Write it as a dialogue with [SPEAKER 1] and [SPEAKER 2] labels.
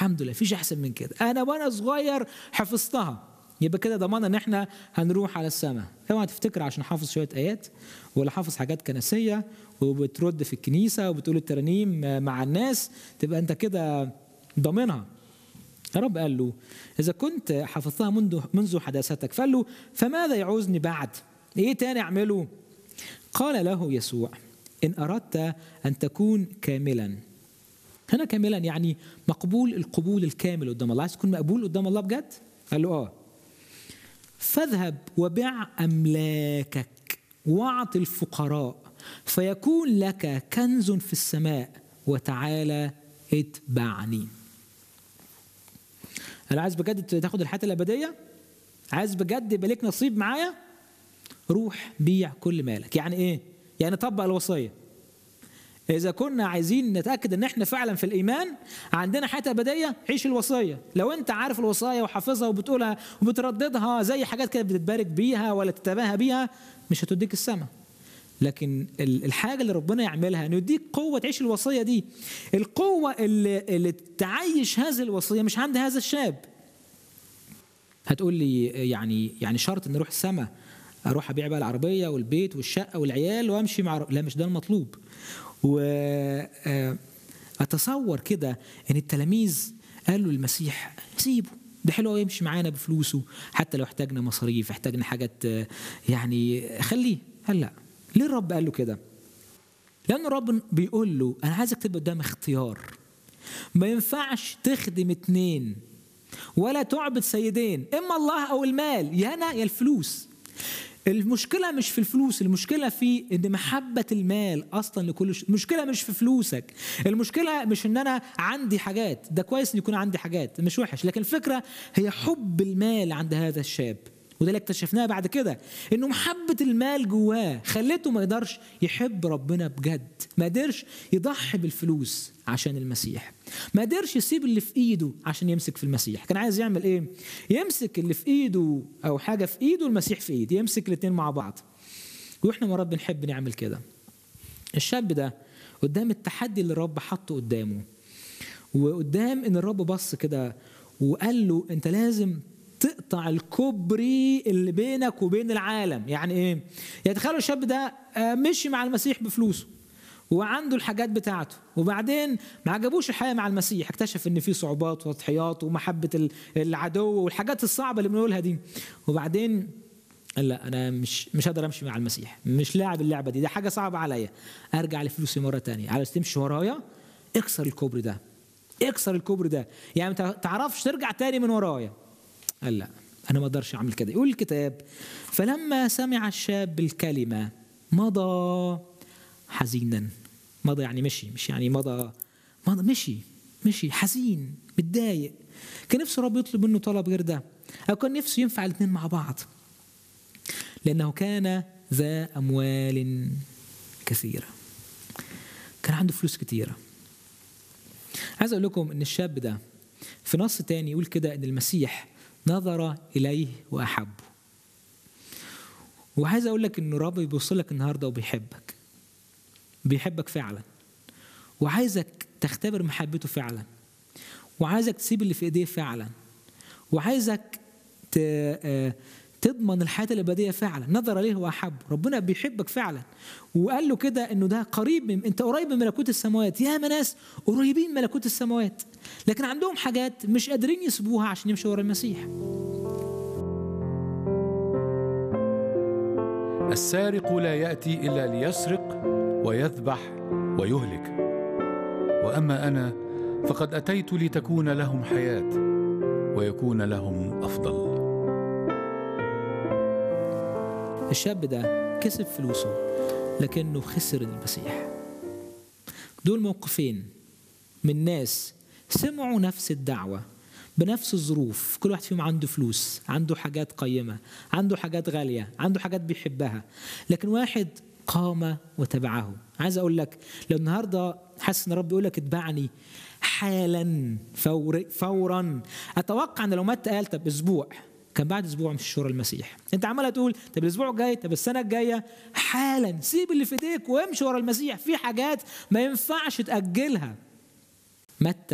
[SPEAKER 1] الحمد لله مفيش احسن من كده انا وانا صغير حفظتها يبقى كده ضمانه ان احنا هنروح على السماء اوعى تفتكر عشان حافظ شويه ايات ولا حافظ حاجات كنسيه وبترد في الكنيسه وبتقول الترانيم مع الناس تبقى انت كده ضامنها الرب قال له اذا كنت حفظتها منذ منذ حداثتك فقال له فماذا يعوزني بعد ايه تاني اعمله قال له يسوع ان اردت ان تكون كاملا هنا كاملا يعني مقبول القبول الكامل قدام الله عايز تكون مقبول قدام الله بجد قال له اه فاذهب وبع املاكك واعط الفقراء فيكون لك كنز في السماء وتعالى اتبعني انا عايز بجد تاخد الحياه الابديه عايز بجد يبقى لك نصيب معايا روح بيع كل مالك يعني ايه يعني طبق الوصيه إذا كنا عايزين نتأكد إن إحنا فعلا في الإيمان عندنا حياة أبدية عيش الوصية، لو أنت عارف الوصايا وحافظها وبتقولها وبترددها زي حاجات كده بتتبارك بيها ولا تتباهى بيها مش هتديك السماء. لكن الحاجة اللي ربنا يعملها إنه يديك قوة تعيش الوصية دي. القوة اللي, اللي تعيش هذه الوصية مش عند هذا الشاب. هتقول لي يعني يعني شرط إن أروح السماء أروح أبيع بقى العربية والبيت والشقة والعيال وأمشي مع لا مش ده المطلوب. واتصور كده ان التلاميذ قالوا للمسيح سيبه ده حلو قوي يمشي معانا بفلوسه حتى لو احتاجنا مصاريف احتاجنا حاجات يعني خليه قال لا ليه الرب قال له كده لان الرب بيقول له انا عايزك تبقى قدام اختيار ما ينفعش تخدم اتنين ولا تعبد سيدين اما الله او المال يا انا يا الفلوس المشكله مش في الفلوس المشكله في ان محبه المال اصلا لكل شيء المشكله مش في فلوسك المشكله مش ان انا عندي حاجات ده كويس ان يكون عندي حاجات مش وحش لكن الفكره هي حب المال عند هذا الشاب وده اللي اكتشفناه بعد كده انه محبه المال جواه خلته ما يقدرش يحب ربنا بجد ما قدرش يضحي بالفلوس عشان المسيح ما قدرش يسيب اللي في ايده عشان يمسك في المسيح كان عايز يعمل ايه يمسك اللي في ايده او حاجه في ايده المسيح في ايده يمسك الاثنين مع بعض واحنا مرات بنحب نعمل كده الشاب ده قدام التحدي اللي الرب حطه قدامه وقدام ان الرب بص كده وقال له انت لازم تقطع الكوبري اللي بينك وبين العالم يعني ايه يعني تخيلوا الشاب ده مشي مع المسيح بفلوسه وعنده الحاجات بتاعته وبعدين ما عجبوش الحياه مع المسيح اكتشف ان في صعوبات وتضحيات ومحبه العدو والحاجات الصعبه اللي بنقولها دي وبعدين قال لا انا مش مش هقدر امشي مع المسيح مش لاعب اللعبه دي ده حاجه صعبه عليا ارجع لفلوسي مره تانية عايز تمشي ورايا اكسر الكوبري ده اكسر الكوبري ده يعني ما تعرفش ترجع تاني من ورايا قال لا انا ما اقدرش اعمل كده يقول الكتاب فلما سمع الشاب الكلمه مضى حزينا مضى يعني مشي مش يعني مضى مضى مشي مشي حزين متضايق كان نفسه رب يطلب منه طلب غير ده او كان نفسه ينفع الاثنين مع بعض لانه كان ذا اموال كثيره كان عنده فلوس كثيره عايز اقول لكم ان الشاب ده في نص تاني يقول كده ان المسيح نظر اليه واحبه وعايز اقول لك ان الرب بيبص لك النهارده وبيحبك بيحبك فعلا وعايزك تختبر محبته فعلا وعايزك تسيب اللي في ايديه فعلا وعايزك تضمن الحياه الابديه فعلا نظر اليه واحب ربنا بيحبك فعلا وقال له كده انه ده قريب من انت قريب من ملكوت السماوات يا ناس قريبين من ملكوت السماوات لكن عندهم حاجات مش قادرين يسيبوها عشان يمشوا ورا المسيح
[SPEAKER 2] السارق لا ياتي الا ليسرق ويذبح ويهلك واما انا فقد اتيت لتكون لهم حياه ويكون لهم افضل
[SPEAKER 1] الشاب ده كسب فلوسه لكنه خسر المسيح دول موقفين من ناس سمعوا نفس الدعوه بنفس الظروف كل واحد فيهم عنده فلوس عنده حاجات قيمة عنده حاجات غالية عنده حاجات بيحبها لكن واحد قام وتبعه عايز أقول لك لو النهاردة حاسس إن رب يقول لك اتبعني حالا فور فورا أتوقع إن لو مات قال طب أسبوع كان بعد اسبوع مش ورا المسيح انت عمال تقول طب الاسبوع الجاي طب السنه الجايه حالا سيب اللي في ايديك وامشي ورا المسيح في حاجات ما ينفعش تاجلها متى